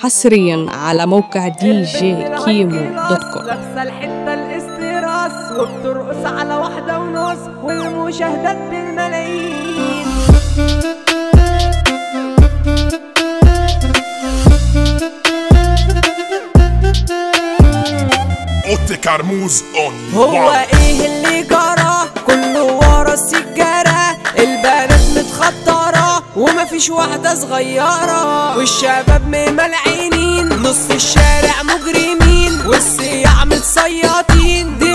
حصريا على موقع دي جي كيمو دوت كوم لابسه الحته الاستراس وبترقص على واحده ونص والمشاهدات بالملايين اوتي كرموز اونلي هو ايه اللي جرى كله ورا السجارة البنات متخطرة ومفيش واحدة صغيرة والشباب مملعينين نص الشارع مجرمين والسياح متصيطين دي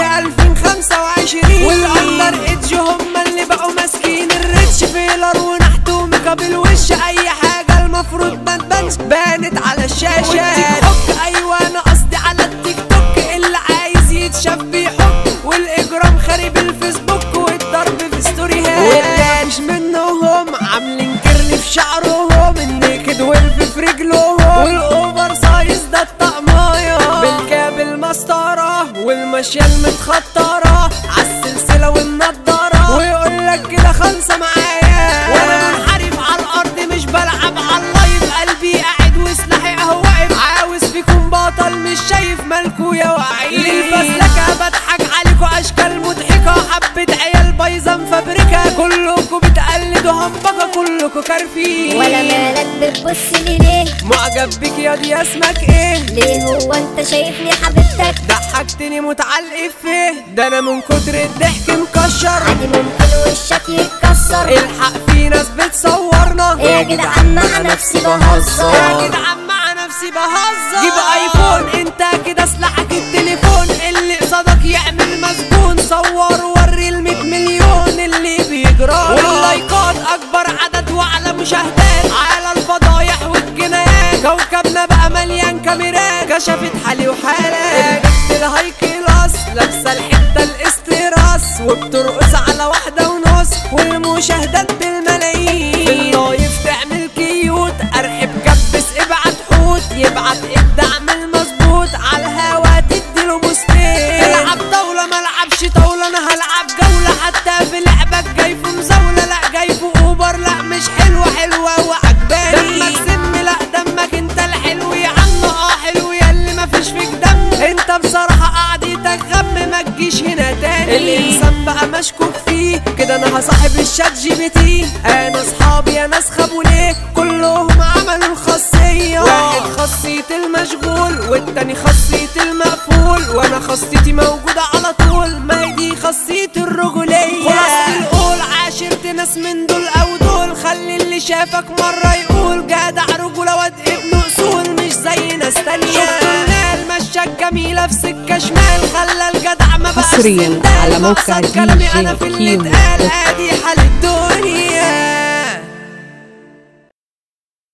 2025 والاندر ايدج هم اللي بقوا ماسكين الريتش فيلر ونحت وميك اب الوش اي حاجة المفروض ما تبانش بانت على الشاشة حك ايوه انا قصدي على التيك توك اللي عايز يتشاف بيحك والاجرام خارب الفيسبوك والضرب في ستوريهات واللي مش منهم عاملين كيرلي في شعرهم النيكد والف في رجلهم والاوفر سايز ده الطقمايه بالكاب المسطره والمشيه المتخطره عالسلسله والنضاره ويقول لك كده خمسه معايا وانا منحرف على الارض مش بلعب على اللايف قلبي قاعد وسلاحي اهو واقف عاوز فيكم بطل مش شايف مالكوا يا واعيين للفسلكه بضحك عليكوا اشكال مضحكه حبه عيال بايظه مفبركه كلكوا بتقلدوا همبكه كلكوا كارفين ولا مالك بتبص لي ليه معجب بيك يا دي اسمك ايه ليه هو انت شايفني حبيبتك ضحكتني متعلق فيه ده انا من كتر الضحك مكشر عادي ممكن وشك يتكسر الحق في ناس بتصورنا يا جدعان مع نفسي يا بهزر جدعان مع نفسي بهزر جيب ايفون انت كده سلاحك التليفون اللي قصادك يعمل مسجون صور وري ال 100 مليون اللي بيجرى واللايكات اكبر عدد واعلى مشاهدات على الفضايح والجنايات كوكبنا بقى مليان كاميرات كشفت حالي وحالك جبت الهاي كلاس لابسه الحته الاستراس وبترقص على واحده ونص والمشاهدات بالملايين في اللايف تعمل كيوت ارحب كبس ابعت حوت يبعت الدعم المظبوط على الهوا تديله بوستين العب طاوله ملعبش طاوله انا هلعب جوله حتى في لعبك جاي في مزاوله لا جاي في اوبر لا مش حلوه حلوه وعجباني دمك سم لا دمك انت الحلو يا عم اه حلو يا اللي مفيش فيك دم انت بصراحه قعدتك غم ما تجيش هنا تاني الانسان بقى مشكوك فيه كده انا هصاحب الشات جي بي تي انا اصحابي انا خابوا ليه كلهم عملوا الخاصيه واحد خاصيه المشغول والتاني خاصيه المقفول وانا خاصيتي موجوده على طول ما هي دي خاصيه الرجوليه خلاص القول عاشرت ناس من دول او دول خلي اللي شافك مره يقول جدع رجوله واد ابن اصول مش زي ناس تانيه شفت النال مشاك جميله في سكه شمال خلى الجدع ما بقاش حصريا سندال. على موقع مقصد دي كلامي جي أنا في اللي كيمو اتقال دوت ادي حالة